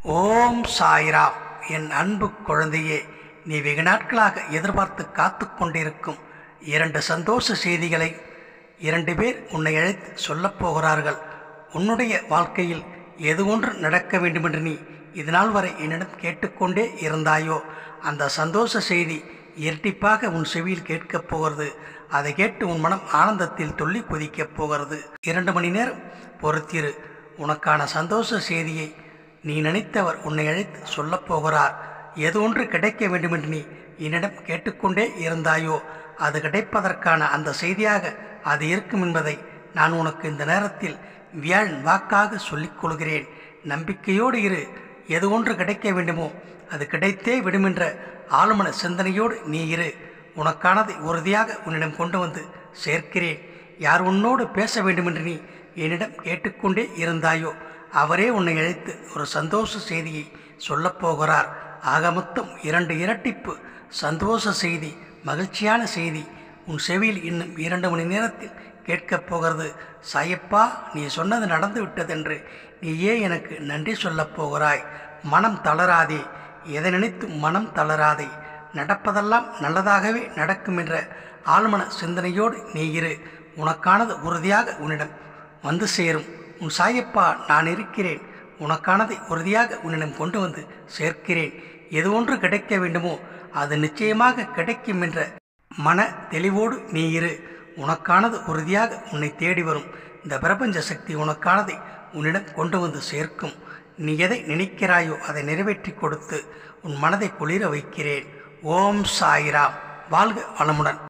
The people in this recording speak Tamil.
ஓம் சாய்ராம் என் அன்பு குழந்தையே நீ வெகு நாட்களாக எதிர்பார்த்து காத்து கொண்டிருக்கும் இரண்டு சந்தோஷ செய்திகளை இரண்டு பேர் உன்னை அழைத்து சொல்லப் போகிறார்கள் உன்னுடைய வாழ்க்கையில் எது ஒன்று நடக்க வேண்டுமென்று நீ இதுநாள் வரை என்னிடம் கேட்டுக்கொண்டே இருந்தாயோ அந்த சந்தோஷ செய்தி இரட்டிப்பாக உன் செவியில் கேட்கப் போகிறது அதை கேட்டு உன் மனம் ஆனந்தத்தில் துள்ளி குதிக்கப் போகிறது இரண்டு மணி நேரம் பொறுத்திரு உனக்கான சந்தோஷ செய்தியை நீ நினைத்தவர் உன்னை அழைத்து சொல்லப் போகிறார் எது ஒன்று கிடைக்க வேண்டுமென்று நீ என்னிடம் கேட்டுக்கொண்டே இருந்தாயோ அது கிடைப்பதற்கான அந்த செய்தியாக அது இருக்கும் என்பதை நான் உனக்கு இந்த நேரத்தில் வியாழன் வாக்காக சொல்லிக் கொள்கிறேன் நம்பிக்கையோடு இரு எது ஒன்று கிடைக்க வேண்டுமோ அது கிடைத்தே விடுமென்ற ஆளுமன சிந்தனையோடு நீ இரு உனக்கானதை உறுதியாக உன்னிடம் கொண்டு வந்து சேர்க்கிறேன் யார் உன்னோடு பேச வேண்டுமென்று நீ என்னிடம் கேட்டுக்கொண்டே இருந்தாயோ அவரே உன்னை அழைத்து ஒரு சந்தோஷ செய்தியை சொல்லப் போகிறார் ஆக மொத்தம் இரண்டு இரட்டிப்பு சந்தோஷ செய்தி மகிழ்ச்சியான செய்தி உன் செவியில் இன்னும் இரண்டு மணி நேரத்தில் கேட்கப் போகிறது சாயப்பா நீ சொன்னது நடந்து விட்டதென்று நீயே எனக்கு நன்றி சொல்லப் போகிறாய் மனம் தளராதே எதை நினைத்து மனம் தளராதே நடப்பதெல்லாம் நல்லதாகவே நடக்கும் என்ற ஆழ்மன சிந்தனையோடு நீ இரு உனக்கானது உறுதியாக உன்னிடம் வந்து சேரும் உன் சாயப்பா நான் இருக்கிறேன் உனக்கானதை உறுதியாக உன்னிடம் கொண்டு வந்து சேர்க்கிறேன் எது ஒன்று கிடைக்க வேண்டுமோ அது நிச்சயமாக கிடைக்கும் என்ற மன தெளிவோடு நீ இரு உனக்கானது உறுதியாக உன்னை தேடி வரும் இந்த பிரபஞ்ச சக்தி உனக்கானதை உன்னிடம் கொண்டு வந்து சேர்க்கும் நீ எதை நினைக்கிறாயோ அதை நிறைவேற்றி கொடுத்து உன் மனதை குளிர வைக்கிறேன் ஓம் சாய்ராம் வாழ்க வளமுடன்